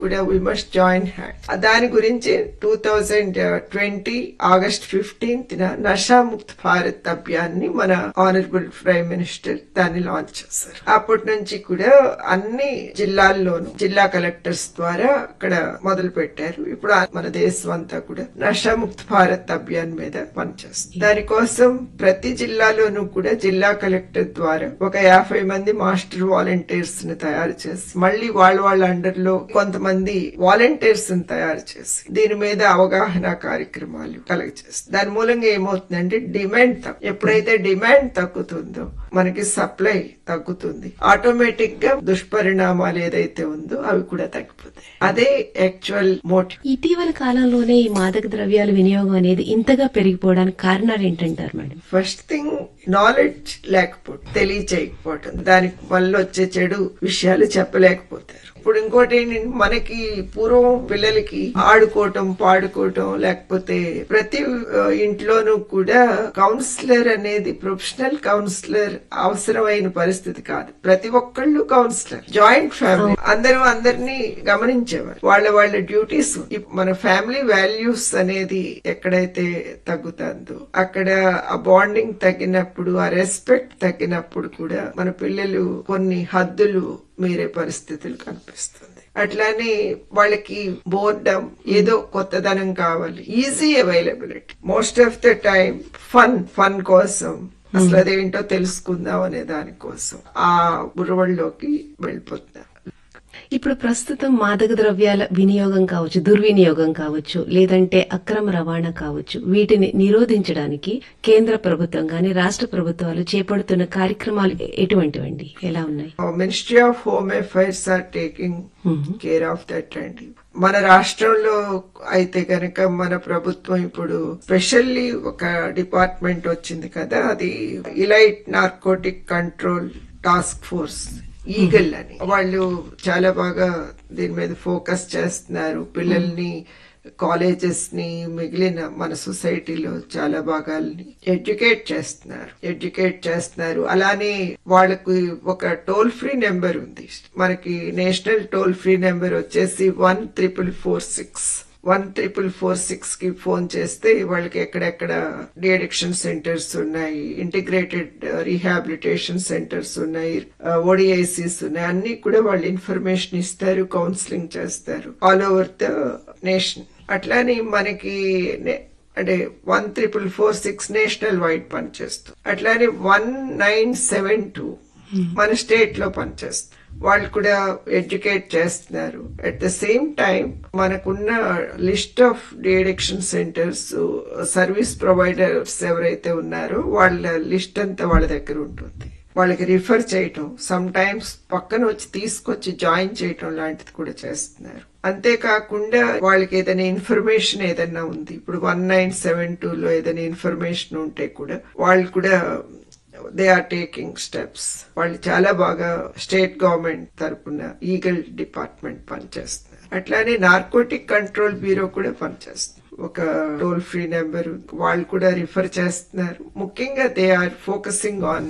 కూడా we must join hand దాని గురించి two thousand twenty August fifteenth Nasha Mukt Bharat అభియాన్ని మన ఆనరబుల్ ప్రైమ్ మినిస్టర్ దాన్ని లాంచ్ చేశారు అప్పటి నుంచి కూడా అన్ని జిల్లాల్లోనూ జిల్లా కలెక్టర్స్ ద్వారా అక్కడ మొదలు పెట్టారు ఇప్పుడు ఆ- మన దేశం అంతా కూడా నషా ముక్త్ భారత్ అభియాన్ మీద పనిచేస్తుంది దానికోసం ప్రతి జిల్లాలోనూ కూడా జిల్లా కలెక్టర్ ద్వారా ఒక యాభై మంది మాస్టర్ వాలంటీర్స్ ని తయారు చేసి మళ్ళీ వాళ్ళ వాళ్ళ అండర్ లో కొంతమంది వాలంటీర్స్ ని తయారు చేసి దీని మీద అవగాహన కార్యక్రమాలు కలగచేస్తుంది దాని మూలంగా ఏమవుతుందంటే డిమాండ్ తగ్గు ఎప్పుడైతే డిమాండ్ తగ్గుతుందో మనకి సప్లై తగ్గుతుంది ఆటోమేటిక్ గా దుష్పరిణామాలు ఏదైతే ఉందో అవి కూడా తగ్గిపోతాయి అదే యాక్చువల్ మోటివ్ ఇటీవల కాలంలోనే ఈ మాదక ద్రవ్యాల వినియోగం అనేది ఇంతగా పెరిగిపోవడానికి కారణాలు ఏంటంటారు మేడం ఫస్ట్ థింగ్ నాలెడ్జ్ లేకపోవడం తెలియచేయకపోవటం దానికి వల్ల వచ్చే చెడు విషయాలు చెప్పలేకపోతారు ఇప్పుడు ఇంకోటి ఏంటంటే మనకి పూర్వం పిల్లలకి ఆడుకోవటం పాడుకోవటం లేకపోతే ప్రతి ఆ, ఇంట్లోనూ కూడా కౌన్సిలర్ అనేది ప్రొఫెషనల్ కౌన్సిలర్ అవసరమైన పరిస్థితి కాదు ప్రతి ఒక్కళ్ళు కౌన్సిలర్ జాయింట్ ఫ్యామిలీ అందరూ అందరినీ గమనించేవారు వాళ్ళ వాళ్ళ డ్యూటీస్ మన ఫ్యామిలీ వాల్యూస్ అనేది ఎక్కడైతే తగ్గుతుందో అక్కడ ఆ బాండింగ్ తగ్గినప్పుడు ఆ రెస్పెక్ట్ తగ్గినప్పుడు కూడా మన పిల్లలు కొన్ని హద్దులు మీరే పరిస్థితులు కనిపిస్తుంది అట్లానే వాళ్ళకి బోర్డమ్ ఏదో కొత్తదనం కావాలి easy availability most of the time fun fun కోసం అసలు అదేంటో తెలుసుకుందాం అనే దానికోసం ఆ బురవల్లోకి వెళ్ళిపోతున్నారు ఇప్పుడు ప్రస్తుతం మాదక ద్రవ్యాల వినియోగం కావచ్చు దుర్వినియోగం కావచ్చు లేదంటే అక్రమ రవాణా కావచ్చు వీటిని నిరోధించడానికి కేంద్ర ప్రభుత్వం గాని రాష్ట్ర ప్రభుత్వాలు చేపడుతున్న కార్యక్రమాలు ఎటువంటివండి ఎలా ఉన్నాయి ministry of home affairs are taking care of that అండి మన రాష్ట్రంలో అయితే కనుక మన ప్రభుత్వం ఇప్పుడు స్పెషల్లీ ఒక డిపార్ట్మెంట్ వచ్చింది కదా అది elite narcotic control task force eagle అని వాళ్ళు చాలా బాగా దీని మీద ఫోకస్ చేస్తున్నారు పిల్లల్ని కాలేజెస్ ని మిగిలిన మన సొసైటీలో చాలా భాగాల్ని ఎడ్యుకేట్ చేస్తున్నారు ఎడ్యుకేట్ చేస్తున్నారు అలానే వాళ్ళకి ఒక టోల్ ఫ్రీ నెంబర్ ఉంది మనకి నేషనల్ టోల్ ఫ్రీ నెంబర్ వచ్చేసి one triple four six one triple four six కి ఫోన్ చేస్తే వాళ్ళకి ఎక్కడెక్కడ డిఅడిక్షన్ సెంటర్స్ ఉన్నాయి ఇంటిగ్రేటెడ్ రీహాబిలిటేషన్ సెంటర్స్ ఉన్నాయి ఓడిఐసిస్ ఉన్నాయి అన్ని కూడా వాళ్ళు ఇన్ఫర్మేషన్ ఇస్తారు కౌన్సిలింగ్ చేస్తారు ఆల్ ఓవర్ ద నేషన్ అట్లానే మనకి నే- అంటే one triple four six national wide పనిచేస్తుంది అట్లానే వన్ నైన్ సెవెన్ టూ మన స్టేట్ లో పనిచేస్తుంది వాళ్ళు కూడా ఎడ్యుకేట్ చేస్తున్నారు అట్ ద సేమ్ టైం మనకున్న list of de-addiction centres service providers ఎవరైతే ఉన్నారో వాళ్ళ లిస్ట్ అంతా వాళ్ళ దగ్గర ఉంటుంది వాళ్ళకి రిఫర్ చేయటం సమ్ టైమ్స్ పక్కన వచ్చి తీసుకొచ్చి జాయిన్ చేయటం లాంటిది కూడా చేస్తున్నారు అంతేకాకుండా వాళ్ళకి ఏదైనా ఇన్ఫర్మేషన్ ఏదైనా ఉంది ఇప్పుడు వన్ నైన్ సెవెన్ టూ లో ఏదైనా ఇన్ఫర్మేషన్ ఉంటే కూడా వాళ్ళు కూడా దే ఆర్ టేకింగ్ స్టెప్స్ వాళ్ళు చాలా బాగా స్టేట్ గవర్నమెంట్ తరపున ఈగల్ డిపార్ట్మెంట్ పనిచేస్తున్నారు అట్లానే నార్కోటిక్ కంట్రోల్ బ్యూరో కూడా పనిచేస్తుంది ఒక టోల్ ఫ్రీ నెంబర్ వాళ్ళు కూడా రిఫర్ చేస్తున్నారు ముఖ్యంగా they are focusing on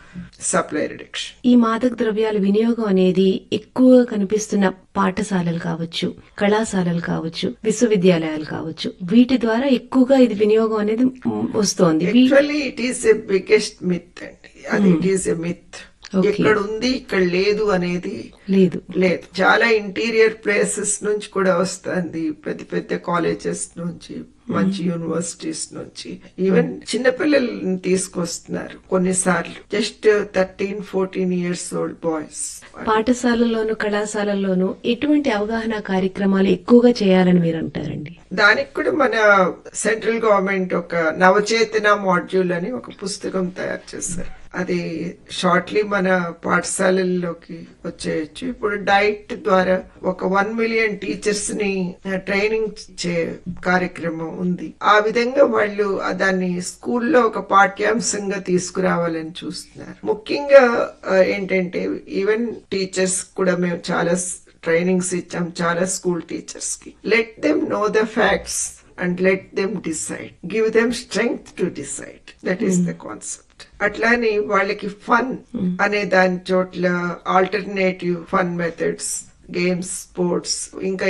supply reduction ఈ మాదక ద్రవ్యాల వినియోగం అనేది ఎక్కువగా కనిపిస్తున్న పాఠశాలలు కావచ్చు కళాశాలలు కావచ్చు విశ్వవిద్యాలయాలు కావచ్చు వీటి ద్వారా ఎక్కువగా ఇది వినియోగం అనేది మ్, వస్తోంది we- actually it is a biggest myth అండి అది it is a myth Okay. ఇక్కడ ఉంది ఇక్కడ లేదు అనేది లేదు లేదు చాలా ఇంటీరియర్ ప్లేసెస్ నుంచి కూడా వస్తుంది పెద్ద పెద్ద కాలేజెస్ నుంచి మంచి యూనివర్సిటీస్ నుంచి ఈవెన్ చిన్నపిల్లల్ని తీసుకొస్తున్నారు కొన్నిసార్లు just thirteen fourteen years old boys పాఠశాలల్లోను కళాశాలల్లోనూ ఎటువంటి అవగాహన కార్యక్రమాలు ఎక్కువగా చేయాలని మీరు అంటారండి దానికి కూడా మన సెంట్రల్ గవర్నమెంట్ ఒక నవచేతన మాడ్యూల్ అని ఒక పుస్తకం తయారు చేశారు అది షార్ట్లీ మన పాఠశాలల్లోకి వచ్చేయచ్చు ఇప్పుడు డైట్ ద్వారా ఒక వన్ మిలియన్ టీచర్స్ ని ట్రైనింగ్ ఇచ్చే కార్యక్రమం ఉంది ఆ విధంగా వాళ్ళు దాన్ని స్కూల్లో ఒక పాఠ్యాంశంగా తీసుకురావాలని చూస్తున్నారు ముఖ్యంగా ఆ, ఏంటంటే ఈవెన్ టీచర్స్ కూడా మేము చాలా ట్రైనింగ్స్ ఇచ్చాం చాలా స్కూల్ టీచర్స్ కి let them know the facts and let them decide give them strength to decide that is the concept అట్లానే వాళ్ళకి ఫన్ అనే దాని చోట్ల alternative fun methods games sports ఇంకా